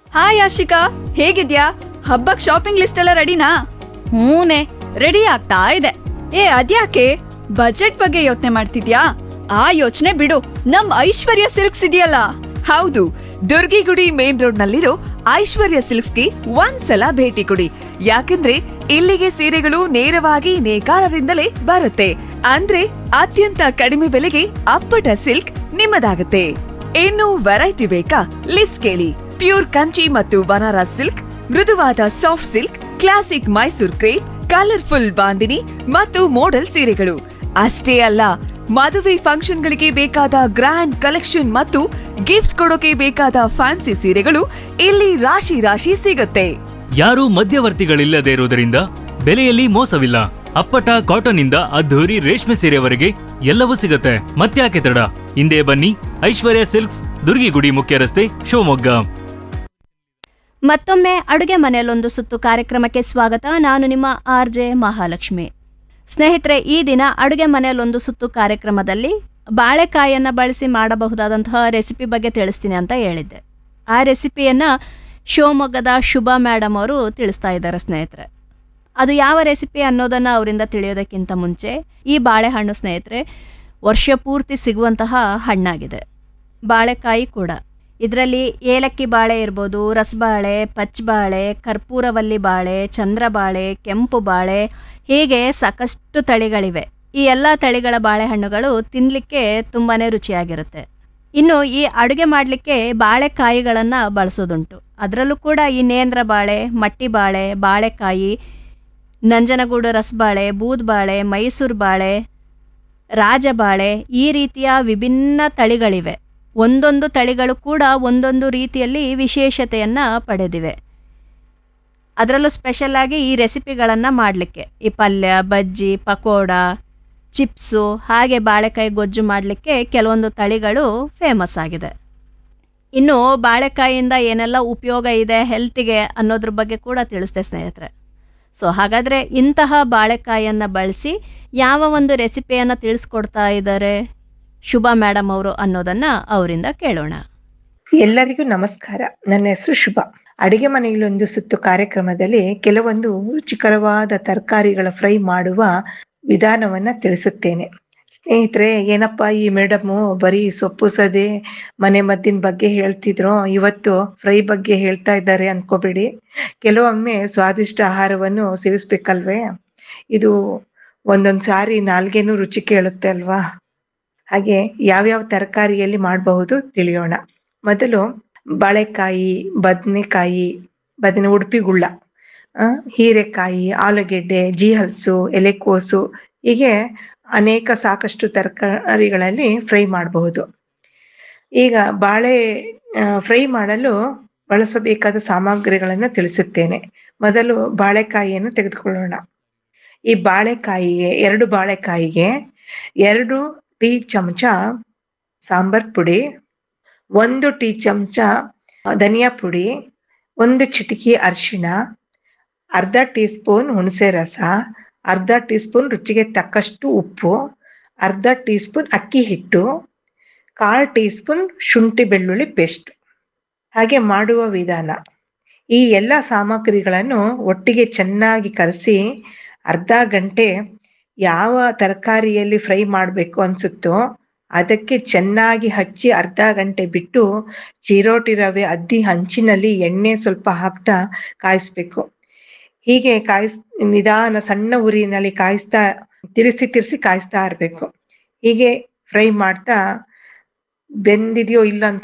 hi Ashika ಹೇಗಿದ್ಯಾ ಹಬ್ಬಕ್ shopping list ಎಲ್ಲ ರೆಡಿನಾ ಹೂನೆ ರೆಡಿ ಆಗ್ತಾ ಇದೆ ಏ ಅದ್ಯಾಕೆ ಬಜೆಟ್ ಬಗ್ಗೆ ಯೋಚನೆ ಮಾಡ್ತಿದ್ಯಾ ಆ ಯೋಚನೆ ಬಿಡು ನಮ್ ಐಶ್ವರ್ಯ ಸಿಲ್ಕ್ಸ್ ಇದೆಯಲ್ಲ ಹೌದು ದುರ್ಗಿಗುಡಿ ಮೇನ್ ರೋಡ್ ನಲ್ಲಿರೋ ಐಶ್ವರ್ಯ ಸಿಲ್ಕ್ಸ್ಗೆ ಒಂದ್ಸಲ ಭೇಟಿ ಕೊಡಿ ಯಾಕಂದ್ರೆ ಇಲ್ಲಿಗೆ ಸೀರೆಗಳು ನೇರವಾಗಿ ನೇಕಾರರಿಂದಲೇ ಬರುತ್ತೆ ಅಂದ್ರೆ ಅತ್ಯಂತ ಕಡಿಮೆ ಬೆಲೆಗೆ ಅಪ್ಪಟ ಸಿಲ್ಕ್ ನಿಮ್ಮದಾಗುತ್ತೆ ಇನ್ನು ವೆರೈಟಿ ಬೇಕಾ ಲಿಸ್ಟ್ ಕೇಳಿ ಪ್ಯೂರ್ ಕಂಚಿ ಮತ್ತು ಬನಾರಸ್ ಸಿಲ್ಕ್ ಮೃದುವಾದ soft silk classic Mysore crepe colourful bandhini ಮತ್ತು ಮೋಡಲ್ ಸೀರೆಗಳು ಅಷ್ಟೇ ಅಲ್ಲ ಮದುವೆ ಫಂಕ್ಷನ್ಗಳಿಗೆ ಬೇಕಾದ ಗ್ರ್ಯಾಂಡ್ ಕಲೆಕ್ಷನ್ ಮತ್ತು ಗಿಫ್ಟ್ ಕೊಡೋಕೆ ಬೇಕಾದ ಫ್ಯಾನ್ಸಿ ಸೀರೆಗಳು ಇಲ್ಲಿ ರಾಶಿ ರಾಶಿ ಸಿಗುತ್ತೆ ಯಾರೂ ಮಧ್ಯವರ್ತಿಗಳಿಲ್ಲದೆ ಇರುವುದರಿಂದ ಬೆಲೆಯಲ್ಲಿ ಮೋಸವಿಲ್ಲ ಅಪ್ಪಟ ಕಾಟನ್ ಇಂದ ಅದ್ಧೂರಿ ರೇಷ್ಮೆ ಸೀರೆವರೆಗೆ ಎಲ್ಲವೂ ಸಿಗುತ್ತೆ ಮತ್ತ್ಯಾಕೆ ತಡ ಹಿಂದೆ ಬನ್ನಿ ಐಶ್ವರ್ಯ ಸಿಲ್ಕ್ಸ್ ದುರ್ಗಿಗುಡಿ ಮುಖ್ಯ ರಸ್ತೆ ಶಿವಮೊಗ್ಗ ಮತ್ತೊಮ್ಮೆ ಅಡುಗೆ ಮನೆಯಲ್ಲೊಂದು ಸುತ್ತು ಕಾರ್ಯಕ್ರಮಕ್ಕೆ ಸ್ವಾಗತ ನಾನು ನಿಮ್ಮ ಆರ್ ಜೆ ಮಹಾಲಕ್ಷ್ಮಿ ಸ್ನೇಹಿತರೆ ಈ ದಿನ ಅಡುಗೆ ಮನೆಯಲ್ಲೊಂದು ಸುತ್ತು ಕಾರ್ಯಕ್ರಮದಲ್ಲಿ ಬಾಳೆಕಾಯನ್ನು ಬಳಸಿ ಮಾಡಬಹುದಾದಂತಹ ರೆಸಿಪಿ ಬಗ್ಗೆ ತಿಳಿಸ್ತೀನಿ ಅಂತ ಹೇಳಿದ್ದೆ ಆ ರೆಸಿಪಿಯನ್ನು ಶಿವಮೊಗ್ಗದ ಶುಭ ಮೇಡಮ್ ಅವರು ತಿಳಿಸ್ತಾ ಇದ್ದಾರೆ ಸ್ನೇಹಿತರೆ ಅದು ಯಾವ ರೆಸಿಪಿ ಅನ್ನೋದನ್ನು ಅವರಿಂದ ತಿಳಿಯೋದಕ್ಕಿಂತ ಮುಂಚೆ ಈ ಬಾಳೆಹಣ್ಣು ಸ್ನೇಹಿತರೆ ವರ್ಷ ಪೂರ್ತಿ ಸಿಗುವಂತಹ ಹಣ್ಣಾಗಿದೆ ಬಾಳೆಕಾಯಿ ಕೂಡ ಇದರಲ್ಲಿ ಏಲಕ್ಕಿ ಬಾಳೆ ಇರ್ಬೋದು ರಸಬಾಳೆ ಪಚ್ಚಬಾಳೆ ಕರ್ಪೂರವಲ್ಲಿ ಬಾಳೆ ಚಂದ್ರಬಾಳೆ ಕೆಂಪು ಬಾಳೆ ಹೀಗೆ ಸಾಕಷ್ಟು ತಳಿಗಳಿವೆ ಈ ಎಲ್ಲ ತಳಿಗಳ ಬಾಳೆಹಣ್ಣುಗಳು ತಿನ್ನಲಿಕ್ಕೆ ತುಂಬಾ ರುಚಿಯಾಗಿರುತ್ತೆ ಇನ್ನು ಈ ಅಡುಗೆ ಮಾಡಲಿಕ್ಕೆ ಬಾಳೆಕಾಯಿಗಳನ್ನು ಬಳಸೋದುಂಟು ಅದರಲ್ಲೂ ಕೂಡ ಈ ನೇಂದ್ರ ಬಾಳೆ ಮಟ್ಟಿ ಬಾಳೆ ಬಾಳೆಕಾಯಿ ನಂಜನಗೂಡು ರಸಬಾಳೆ ಬೂದ್ಬಾಳೆ ಮೈಸೂರು ಬಾಳೆ ರಾಜಬಾಳೆ ಈ ರೀತಿಯ ವಿಭಿನ್ನ ತಳಿಗಳಿವೆ ಒಂದೊಂದು ತಳಿಗಳು ಕೂಡ ಒಂದೊಂದು ರೀತಿಯಲ್ಲಿ ವಿಶೇಷತೆಯನ್ನು ಪಡೆದಿವೆ ಅದರಲ್ಲೂ ಸ್ಪೆಷಲ್ಲಾಗಿ ಈ ರೆಸಿಪಿಗಳನ್ನು ಮಾಡಲಿಕ್ಕೆ ಈ ಪಲ್ಯ ಬಜ್ಜಿ ಪಕೋಡ ಚಿಪ್ಸು ಹಾಗೆ ಬಾಳೆಕಾಯಿ ಗೊಜ್ಜು ಮಾಡಲಿಕ್ಕೆ ಕೆಲವೊಂದು ತಳಿಗಳು ಫೇಮಸ್ ಆಗಿದೆ ಇನ್ನು ಬಾಳೆಕಾಯಿಯಿಂದ ಏನೆಲ್ಲ ಉಪಯೋಗ ಇದೆ ಹೆಲ್ತಿಗೆ ಅನ್ನೋದ್ರ ಬಗ್ಗೆ ಕೂಡ ತಿಳಿಸ್ದೆ ಸ್ನೇಹಿತರೆ ಸೊ ಹಾಗಾದರೆ ಇಂತಹ ಬಾಳೆಕಾಯಿಯನ್ನು ಬಳಸಿ ಯಾವ ಒಂದು ರೆಸಿಪಿಯನ್ನು ತಿಳಿಸ್ಕೊಡ್ತಾ ಇದ್ದಾರೆ ಶುಭ ಮೇಡಮ್ ಅವರು ಅನ್ನೋದನ್ನು ಅವರಿಂದ ಕೇಳೋಣ ಎಲ್ಲರಿಗೂ ನಮಸ್ಕಾರ ನನ್ನ ಹೆಸರು ಶುಭ ಅಡಿಗೆ ಮನೆಯಲ್ಲೊಂದು ಸುತ್ತು ಕಾರ್ಯಕ್ರಮದಲ್ಲಿ ಕೆಲವೊಂದು ರುಚಿಕರವಾದ ತರಕಾರಿಗಳ ಫ್ರೈ ಮಾಡುವ ವಿಧಾನವನ್ನ ತಿಳಿಸುತ್ತೇನೆ ಸ್ನೇಹಿತರೆ ಏನಪ್ಪ ಈ ಮೇಡಮು ಬರೀ ಸೊಪ್ಪು ಸದೆ ಮನೆ ಮದ್ದಿನ ಬಗ್ಗೆ ಹೇಳ್ತಿದ್ರು ಇವತ್ತು ಫ್ರೈ ಬಗ್ಗೆ ಹೇಳ್ತಾ ಇದ್ದಾರೆ ಅನ್ಕೋಬೇಡಿ ಕೆಲವೊಮ್ಮೆ ಸ್ವಾದಿಷ್ಟ ಆಹಾರವನ್ನು ಸೇವಿಸ್ಬೇಕಲ್ವೇ ಇದು ಒಂದೊಂದ್ ಸಾರಿ ನಾಲ್ಗೆನೂ ರುಚಿ ಕೇಳುತ್ತೆ ಅಲ್ವಾ ಹಾಗೆ ಯಾವ್ಯಾವ ತರಕಾರಿಯಲ್ಲಿ ಮಾಡಬಹುದು ತಿಳಿಯೋಣ ಮೊದಲು ಬಾಳೆಕಾಯಿ ಬದನೆಕಾಯಿ ಬದನೆ ಉಡುಪಿ ಗುಳ್ಳ ಆ, ಹೀರೆಕಾಯಿ ಆಲೂಗೆಡ್ಡೆ ಜೀಹಲ್ಸು ಎಲೆಕೋಸು ಹೀಗೆ ಅನೇಕ ಸಾಕಷ್ಟು ತರಕಾರಿಗಳಲ್ಲಿ ಫ್ರೈ ಮಾಡಬಹುದು ಈಗ ಬಾಳೆ ಫ್ರೈ ಮಾಡಲು ಬಳಸಬೇಕಾದ ಸಾಮಗ್ರಿಗಳನ್ನು ತಿಳಿಸುತ್ತೇನೆ ಮೊದಲು ಬಾಳೆಕಾಯಿಯನ್ನು ತೆಗೆದುಕೊಳ್ಳೋಣ ಈ ಬಾಳೆಕಾಯಿಗೆ ಎರಡು ಬಾಳೆಕಾಯಿಗೆ ಎರಡು ಟೀ ಚಮಚ ಸಾಂಬಾರ್ ಪುಡಿ ಒಂದು ಟೀ ಚಮಚ ಧನಿಯಾ ಪುಡಿ ಒಂದು ಚಿಟಿಕೆ ಅರಿಶಿಣ ಅರ್ಧ ಟೀ ಸ್ಪೂನ್ ಹುಣಸೆ ರಸ ಅರ್ಧ ಟೀ ಸ್ಪೂನ್ ರುಚಿಗೆ ತಕ್ಕಷ್ಟು ಉಪ್ಪು ಅರ್ಧ ಟೀ ಸ್ಪೂನ್ ಅಕ್ಕಿ ಹಿಟ್ಟು ಕಾಲು ಟೀ ಸ್ಪೂನ್ ಶುಂಠಿ ಬೆಳ್ಳುಳ್ಳಿ ಪೇಸ್ಟ್ ಹಾಗೆ ಮಾಡುವ ವಿಧಾನ ಈ ಎಲ್ಲ ಸಾಮಗ್ರಿಗಳನ್ನು ಒಟ್ಟಿಗೆ ಚೆನ್ನಾಗಿ ಕಲಸಿ ಅರ್ಧ ಗಂಟೆ ಯಾವ ತರಕಾರಿಯಲ್ಲಿ ಫ್ರೈ ಮಾಡಬೇಕು ಅನ್ಸುತ್ತೋ ಅದಕ್ಕೆ ಚೆನ್ನಾಗಿ ಹಚ್ಚಿ ಅರ್ಧ ಗಂಟೆ ಬಿಟ್ಟು ಚಿರೋಟಿ ರವೆ ಅದ್ದಿ ಹಂಚಿನಲ್ಲಿ ಎಣ್ಣೆ ಸ್ವಲ್ಪ ಹಾಕ್ತಾ ಕಾಯಿಸ್ಬೇಕು ಹೀಗೆ ಕಾಯಿಸ್ ನಿಧಾನ ಸಣ್ಣ ಉರಿನಲ್ಲಿ ಕಾಯಿಸ್ತಾ ತಿರ್ಸಿ ತಿರ್ಸಿ ಕಾಯಿಸ್ತಾ ಇರ್ಬೇಕು ಹೀಗೆ ಫ್ರೈ ಮಾಡ್ತಾ ಬೆಂದಿದೆಯೋ ಇಲ್ಲ ಅಂತ